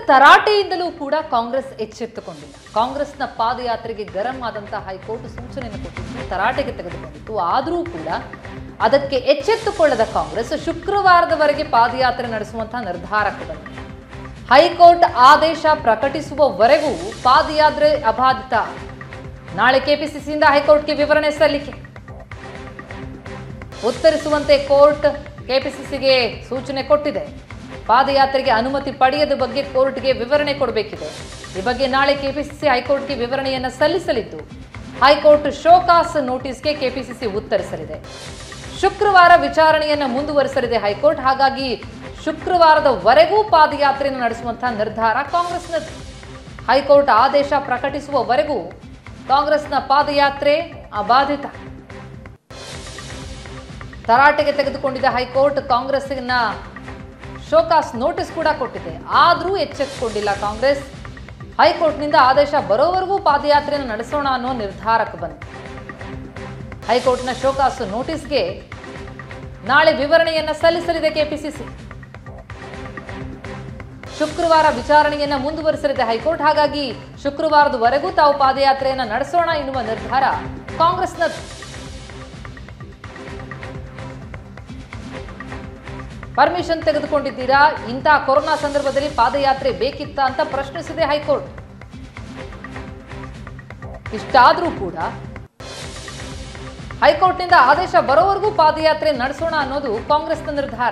ತರಾಟೆಯಿಂದಲೂ ಕೂಡ ಕಾಂಗ್ರೆಸ್ ಎಚ್ಚೆತ್ತುಕೊಂಡಿಲ್ಲ ಕಾಂಗ್ರೆಸ್ನ ಪಾದಯಾತ್ರೆಗೆ ಗರಂ ಆದಂತಹ ಹೈಕೋರ್ಟ್ ಸೂಚನೆಯನ್ನು ಕೊಟ್ಟಿತ್ತು ತರಾಟೆಗೆ ತೆಗೆದುಕೊಂಡಿತ್ತು ಆದರೂ ಕೂಡ ಅದಕ್ಕೆ ಎಚ್ಚೆತ್ತುಕೊಳ್ಳದ ಕಾಂಗ್ರೆಸ್ ಶುಕ್ರವಾರದವರೆಗೆ ಪಾದಯಾತ್ರೆ ನಡೆಸುವಂತಹ ನಿರ್ಧಾರಕ್ಕೆ ಬಂದಿದೆ ಹೈಕೋರ್ಟ್ ಆದೇಶ ಪ್ರಕಟಿಸುವವರೆಗೂ ಪಾದಯಾತ್ರೆ ಅಬಾಧಿತ ನಾಳೆ ಕೆಪಿಸಿಸಿಯಿಂದ ಹೈಕೋರ್ಟ್ಗೆ ವಿವರಣೆ ಸಲ್ಲಿಕೆ ಉತ್ತರಿಸುವಂತೆ ಕೋರ್ಟ್ ಕೆಪಿಸಿಸಿಗೆ ಸೂಚನೆ ಕೊಟ್ಟಿದೆ ಪಾದಯಾತ್ರೆಗೆ ಅನುಮತಿ ಪಡೆಯದ ಬಗ್ಗೆ ಕೋರ್ಟ್ಗೆ ವಿವರಣೆ ಕೊಡಬೇಕಿದೆ ಈ ಬಗ್ಗೆ ನಾಳೆ ಕೆಪಿಸಿಸಿ ಹೈಕೋರ್ಟ್ಗೆ ವಿವರಣೆಯನ್ನು ಸಲ್ಲಿಸಲಿದ್ದು ಹೈಕೋರ್ಟ್ ಶೋಕಾಸ್ ನೋಟಿಸ್ಗೆ ಕೆಪಿಸಿಸಿ ಉತ್ತರಿಸಲಿದೆ ಶುಕ್ರವಾರ ವಿಚಾರಣೆಯನ್ನು ಮುಂದುವರಿಸಲಿದೆ ಹೈಕೋರ್ಟ್ ಹಾಗಾಗಿ ಶುಕ್ರವಾರದವರೆಗೂ ಪಾದಯಾತ್ರೆಯನ್ನು ನಡೆಸುವಂತಹ ನಿರ್ಧಾರ ಕಾಂಗ್ರೆಸ್ನ ಹೈಕೋರ್ಟ್ ಆದೇಶ ಪ್ರಕಟಿಸುವವರೆಗೂ ಕಾಂಗ್ರೆಸ್ನ ಪಾದಯಾತ್ರೆ ಅಬಾಧಿತ ತರಾಟೆಗೆ ತೆಗೆದುಕೊಂಡಿದ್ದ ಹೈಕೋರ್ಟ್ ಕಾಂಗ್ರೆಸ್ಸಿನ ಶೋಕಾಸ್ ನೋಟಿಸ್ ಕೂಡ ಕೊಟ್ಟಿದೆ ಆದರೂ ಎಚ್ಚೆತ್ತುಕೊಂಡಿಲ್ಲ ಕಾಂಗ್ರೆಸ್ ಹೈಕೋರ್ಟ್ನಿಂದ ಆದೇಶ ಬರೋವರೆಗೂ ಪಾದಯಾತ್ರೆಯನ್ನು ನಡೆಸೋಣ ಅನ್ನೋ ನಿರ್ಧಾರಕ್ಕೆ ಬಂದಿದೆ ಹೈಕೋರ್ಟ್ನ ಶೋಕಾಸ್ ನೋಟಿಸ್ಗೆ ನಾಳೆ ವಿವರಣೆಯನ್ನ ಸಲ್ಲಿಸಲಿದೆ ಕೆಪಿಸಿಸಿ ಶುಕ್ರವಾರ ವಿಚಾರಣೆಯನ್ನ ಮುಂದುವರಿಸಲಿದೆ ಹೈಕೋರ್ಟ್ ಹಾಗಾಗಿ ಶುಕ್ರವಾರದವರೆಗೂ ತಾವು ಪಾದಯಾತ್ರೆಯನ್ನ ನಡೆಸೋಣ ಎನ್ನುವ ನಿರ್ಧಾರ ಕಾಂಗ್ರೆಸ್ನ ಪರ್ಮಿಷನ್ ತೆಗೆದುಕೊಂಡಿದ್ದೀರಾ ಇಂಥ ಕೊರೋನಾ ಸಂದರ್ಭದಲ್ಲಿ ಪಾದಯಾತ್ರೆ ಬೇಕಿತ್ತ ಅಂತ ಪ್ರಶ್ನಿಸಿದೆ ಹೈಕೋರ್ಟ್ ಇಷ್ಟಾದರೂ ಕೂಡ ಹೈಕೋರ್ಟ್ನಿಂದ ಆದೇಶ ಬರೋವರೆಗೂ ಪಾದಯಾತ್ರೆ ನಡೆಸೋಣ ಅನ್ನೋದು ಕಾಂಗ್ರೆಸ್ನ ನಿರ್ಧಾರ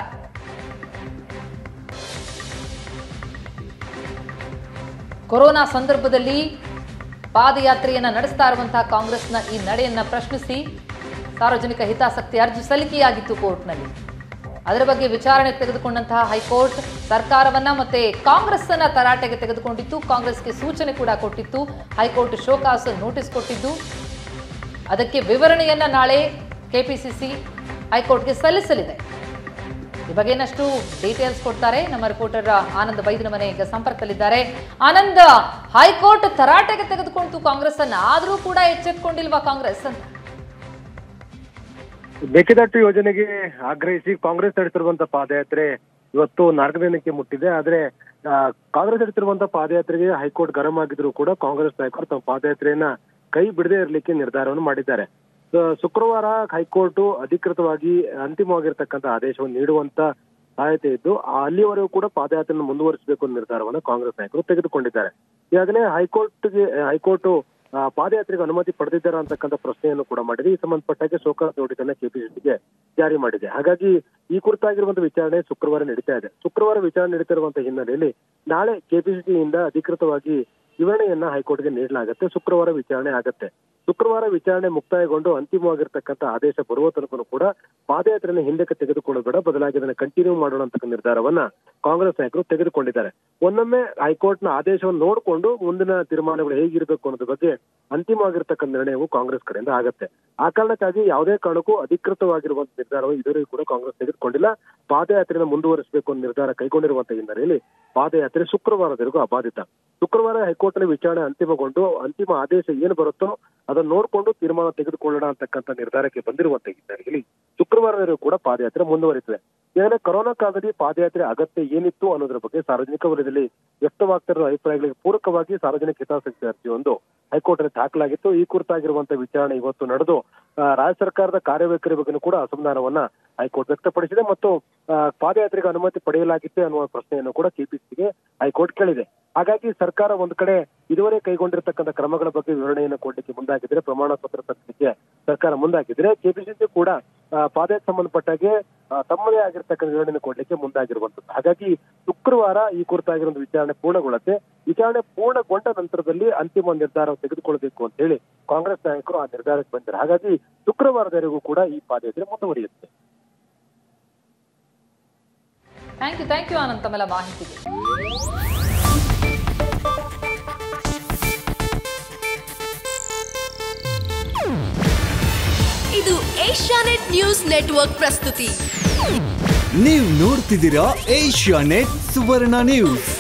ಕೊರೋನಾ ಸಂದರ್ಭದಲ್ಲಿ ಪಾದಯಾತ್ರೆಯನ್ನ ನಡೆಸ್ತಾ ಇರುವಂತಹ ಕಾಂಗ್ರೆಸ್ನ ಈ ನಡೆಯನ್ನ ಪ್ರಶ್ನಿಸಿ ಸಾರ್ವಜನಿಕ ಹಿತಾಸಕ್ತಿ ಅರ್ಜಿ ಸಲ್ಲಿಕೆಯಾಗಿತ್ತು ಕೋರ್ಟ್ನಲ್ಲಿ ಅದರ ಬಗ್ಗೆ ವಿಚಾರಣೆ ತೆಗೆದುಕೊಂಡಂತಹ ಹೈಕೋರ್ಟ್ ಸರ್ಕಾರವನ್ನ ಮತ್ತೆ ಕಾಂಗ್ರೆಸ್ ಅನ್ನ ತರಾಟೆಗೆ ತೆಗೆದುಕೊಂಡಿತ್ತು ಕಾಂಗ್ರೆಸ್ಗೆ ಸೂಚನೆ ಕೂಡ ಕೊಟ್ಟಿತ್ತು ಹೈಕೋರ್ಟ್ ಶೋಕಾಸ್ ನೋಟಿಸ್ ಕೊಟ್ಟಿದ್ದು ಅದಕ್ಕೆ ವಿವರಣೆಯನ್ನ ನಾಳೆ ಕೆಪಿಸಿಸಿ ಹೈಕೋರ್ಟ್ಗೆ ಸಲ್ಲಿಸಲಿದೆ ಈ ಬಗ್ಗೆ ಇನ್ನಷ್ಟು ಡೀಟೇಲ್ಸ್ ಕೊಡ್ತಾರೆ ನಮ್ಮ ರಿಪೋರ್ಟರ್ ಆನಂದ್ ಬೈದಿನ ಮನೆ ಈಗ ಸಂಪರ್ಕದಲ್ಲಿದ್ದಾರೆ ಆನಂದ್ ಹೈಕೋರ್ಟ್ ತರಾಟೆಗೆ ತೆಗೆದುಕೊಂಡಿತು ಕಾಂಗ್ರೆಸ್ ಅನ್ನ ಆದರೂ ಕೂಡ ಎಚ್ಚೆತ್ಕೊಂಡಿಲ್ವಾ ಕಾಂಗ್ರೆಸ್ ಅಂತ ಮೇಕೆದಾಟು ಯೋಜನೆಗೆ ಆಗ್ರಹಿಸಿ ಕಾಂಗ್ರೆಸ್ ನಡೆಸಿರುವಂತಹ ಪಾದಯಾತ್ರೆ ಇವತ್ತು ನಾಲ್ಕು ದಿನಕ್ಕೆ ಮುಟ್ಟಿದೆ ಆದ್ರೆ ಆ, ಕಾಂಗ್ರೆಸ್ ನಡೆಸಿರುವಂತಹ ಪಾದಯಾತ್ರೆಗೆ ಹೈಕೋರ್ಟ್ ಗರಂ ಆಗಿದ್ರು ಕೂಡ ಕಾಂಗ್ರೆಸ್ ನಾಯಕರು ತಮ್ಮ ಪಾದಯಾತ್ರೆಯನ್ನ ಕೈ ಬಿಡದೆ ಇರಲಿಕ್ಕೆ ನಿರ್ಧಾರವನ್ನು ಮಾಡಿದ್ದಾರೆ ಸೊ, ಶುಕ್ರವಾರ ಹೈಕೋರ್ಟ್ ಅಧಿಕೃತವಾಗಿ ಅಂತಿಮವಾಗಿರ್ತಕ್ಕಂಥ ಆದೇಶವನ್ನು ನೀಡುವಂತ ಸಾಧ್ಯತೆ ಇದ್ದು ಅಲ್ಲಿವರೆಗೂ ಕೂಡ ಪಾದಯಾತ್ರೆಯನ್ನು ಮುಂದುವರಿಸಬೇಕು ಅನ್ನೋ ನಿರ್ಧಾರವನ್ನು ಕಾಂಗ್ರೆಸ್ ನಾಯಕರು ತೆಗೆದುಕೊಂಡಿದ್ದಾರೆ ಈಗಾಗಲೇ ಹೈಕೋರ್ಟ್ಗೆ ಹೈಕೋರ್ಟ್ ಆ, ಪಾದಯಾತ್ರೆಗೆ ಅನುಮತಿ ಪಡೆದಿದ್ದಾರಾ ಅಂತಕ್ಕಂಥ ಪ್ರಶ್ನೆಯನ್ನು ಕೂಡ ಮಾಡಿದೆ ಈ ಸಂಬಂಧಪಟ್ಟಾಗೆ ಶೋಕಾಸ್ ನೋಟಿಸ್ ಅನ್ನ ಕೆಪಿಸಿಸಿಗೆ ಜಾರಿ ಮಾಡಿದೆ ಹಾಗಾಗಿ ಈ ಕುರಿತಾಗಿರುವಂತಹ ವಿಚಾರಣೆ ಶುಕ್ರವಾರ ನಡೀತಾ ಇದೆ ಶುಕ್ರವಾರ ವಿಚಾರಣೆ ನಡೀತಿರುವಂತಹ ಹಿನ್ನೆಲೆಯಲ್ಲಿ ನಾಳೆ ಕೆಪಿಸಿಸಿಯಿಂದ ಅಧಿಕೃತವಾಗಿ ವಿವರಣೆಯನ್ನ ಹೈಕೋರ್ಟ್ಗೆ ನೀಡಲಾಗುತ್ತೆ ಶುಕ್ರವಾರ ವಿಚಾರಣೆ ಆಗತ್ತೆ ಶುಕ್ರವಾರ ವಿಚಾರಣೆ ಮುಕ್ತಾಯಗೊಂಡು ಅಂತಿಮವಾಗಿರ್ತಕ್ಕಂಥ ಆದೇಶ ಬರುವ ತನಕ ಕೂಡ ಪಾದಯಾತ್ರೆಯನ್ನು ಹಿಂದಕ್ಕೆ ತೆಗೆದುಕೊಳ್ಳೋದು ಬೇಡ ಬದಲಾಗಿ ಅದನ್ನ ಕಂಟಿನ್ಯೂ ಮಾಡೋಣ ಅಂತಕ್ಕ ನಿರ್ಧಾರವನ್ನ ಕಾಂಗ್ರೆಸ್ ನಾಯಕರು ತೆಗೆದುಕೊಂಡಿದ್ದಾರೆ ಒಂದೊಮ್ಮೆ ಹೈಕೋರ್ಟ್ನ ಆದೇಶವನ್ನು ನೋಡಿಕೊಂಡು ಮುಂದಿನ ತೀರ್ಮಾನಗಳು ಹೇಗಿರಬೇಕು ಅನ್ನೋದ್ರ ಬಗ್ಗೆ ಅಂತಿಮವಾಗಿರ್ತಕ್ಕಂಥ ನಿರ್ಣಯವು ಕಾಂಗ್ರೆಸ್ ಕಡೆಯಿಂದ ಆಗತ್ತೆ ಆ ಕಾರಣಕ್ಕಾಗಿ ಯಾವುದೇ ಕಾರಣಕ್ಕೂ ಅಧಿಕೃತವಾಗಿರುವಂತಹ ನಿರ್ಧಾರವು ಇದುವರೆಗೂ ಕೂಡ ಕಾಂಗ್ರೆಸ್ ತೆಗೆದುಕೊಂಡಿಲ್ಲ ಪಾದಯಾತ್ರೆಯನ್ನು ಮುಂದುವರಿಸಬೇಕು ಅನ್ನೋ ನಿರ್ಧಾರ ಕೈಗೊಂಡಿರುವಂತಹ ಹಿನ್ನೆಲೆಯಲ್ಲಿ ಪಾದಯಾತ್ರೆ ಶುಕ್ರವಾರದವರೆಗೂ ಅಬಾಧಿತ ಶುಕ್ರವಾರ ಹೈಕೋರ್ಟ್ ನ ವಿಚಾರಣೆ ಅಂತಿಮಗೊಂಡು ಅಂತಿಮ ಆದೇಶ ಏನು ಬರುತ್ತೋ ಅದನ್ನ ನೋಡಿಕೊಂಡು ತೀರ್ಮಾನ ತೆಗೆದುಕೊಳ್ಳೋಣ ಅಂತಕ್ಕಂಥ ನಿರ್ಧಾರಕ್ಕೆ ಬಂದಿರುವಂತಹ ಹಿನ್ನೆಲೆಯಲ್ಲಿ ಶುಕ್ರವಾರದವರೆಗೂ ಕೂಡ ಪಾದಯಾತ್ರೆ ಮುಂದುವರಿಸಿದೆ ಈಗಾಗಲೇ ಕೊರೋನಾ ಕಾಲದಲ್ಲಿ ಪಾದಯಾತ್ರೆ ಅಗತ್ಯ ಏನಿತ್ತು ಅನ್ನೋದ್ರ ಬಗ್ಗೆ ಸಾರ್ವಜನಿಕ ವಲಯದಲ್ಲಿ ವ್ಯಕ್ತವಾಗ್ತಿರುವ ಅಭಿಪ್ರಾಯಗಳಿಗೆ ಪೂರಕವಾಗಿ ಸಾರ್ವಜನಿಕ ಹಿತಾಸಕ್ತಿ ಅರ್ಜಿಯೊಂದು ಹೈಕೋರ್ಟ್ ನಲ್ಲಿ ದಾಖಲಾಗಿತ್ತು ಈ ಕುರಿತಾಗಿರುವಂತಹ ವಿಚಾರಣೆ ಇವತ್ತು ನಡೆದು ಆ, ರಾಜ್ಯ ಸರ್ಕಾರದ ಕಾರ್ಯವೈಖರಿ ಬಗ್ಗೆ ಕೂಡ ಅಸಮಾಧಾನವನ್ನ ಹೈಕೋರ್ಟ್ ವ್ಯಕ್ತಪಡಿಸಿದೆ ಮತ್ತು ಆ, ಪಾದಯಾತ್ರೆಗೆ ಅನುಮತಿ ಪಡೆಯಲಾಗಿತ್ತೆ ಅನ್ನುವ ಪ್ರಶ್ನೆಯನ್ನು ಕೂಡ ಕೆಪಿಸಿಗೆ ಹೈಕೋರ್ಟ್ ಕೇಳಿದೆ ಹಾಗಾಗಿ ಸರ್ಕಾರ ಒಂದ್ ಕಡೆ ಇದುವರೆ ಕೈಗೊಂಡಿರ್ತಕ್ಕಂಥ ಕ್ರಮಗಳ ಬಗ್ಗೆ ವಿವರಣೆಯನ್ನು ಕೊಡ್ಲಿಕ್ಕೆ ಮುಂದಾಗಿದ್ರೆ ಪ್ರಮಾಣ ಪತ್ರ ಸಲ್ಲಿಸಲಿಕ್ಕೆ ಸರ್ಕಾರ ಮುಂದಾಗಿದ್ರೆ ಕೆಪಿಸಿಸಿ ಕೂಡ ಆ, ಪಾದಯಾತ್ರೆ ಸಂಬಂಧಪಟ್ಟಾಗೆ ಆ, ತಮ್ಮದೇ ಆಗಿರ್ತಕ್ಕಂಥ ವಿವರಣೆಯನ್ನು ಕೊಡ್ಲಿಕ್ಕೆ ಮುಂದಾಗಿರುವಂತದ್ದು ಹಾಗಾಗಿ ಶುಕ್ರವಾರ ಈ ಕುರಿತಾಗಿರೋ ವಿಚಾರಣೆ ಪೂರ್ಣಗೊಳ್ಳುತ್ತೆ ವಿಚಾರಣೆ ಪೂರ್ಣಗೊಂಡ ನಂತರದಲ್ಲಿ ಅಂತಿಮ ನಿರ್ಧಾರ ತೆಗೆದುಕೊಳ್ಳಬೇಕು ಅಂತ ಹೇಳಿ ಕಾಂಗ್ರೆಸ್ ನಾಯಕರು ಆ ನಿರ್ಧಾರಕ್ಕೆ ಬಂದಿದ್ದಾರೆ ಹಾಗಾಗಿ ಶುಕ್ರವಾರದವರೆಗೂ ಕೂಡ ಈ ಪಾದಯಾತ್ರೆ ಮುಂದುವರಿಯುತ್ತೆ thank you thank you Anand ತಮ್ಮೆಲ್ಲ ಮಾಹಿತಿಗೆ ಇದು ಏಷ್ಯಾನೆಟ್ ನ್ಯೂಸ್ ನೆಟ್ವರ್ಕ್ ಪ್ರಸ್ತುತಿ ನೀವು ನೋಡ್ತಿದ್ದೀರಾ ಏಷ್ಯಾ ನೆಟ್ ಸುವರ್ಣ ನ್ಯೂಸ್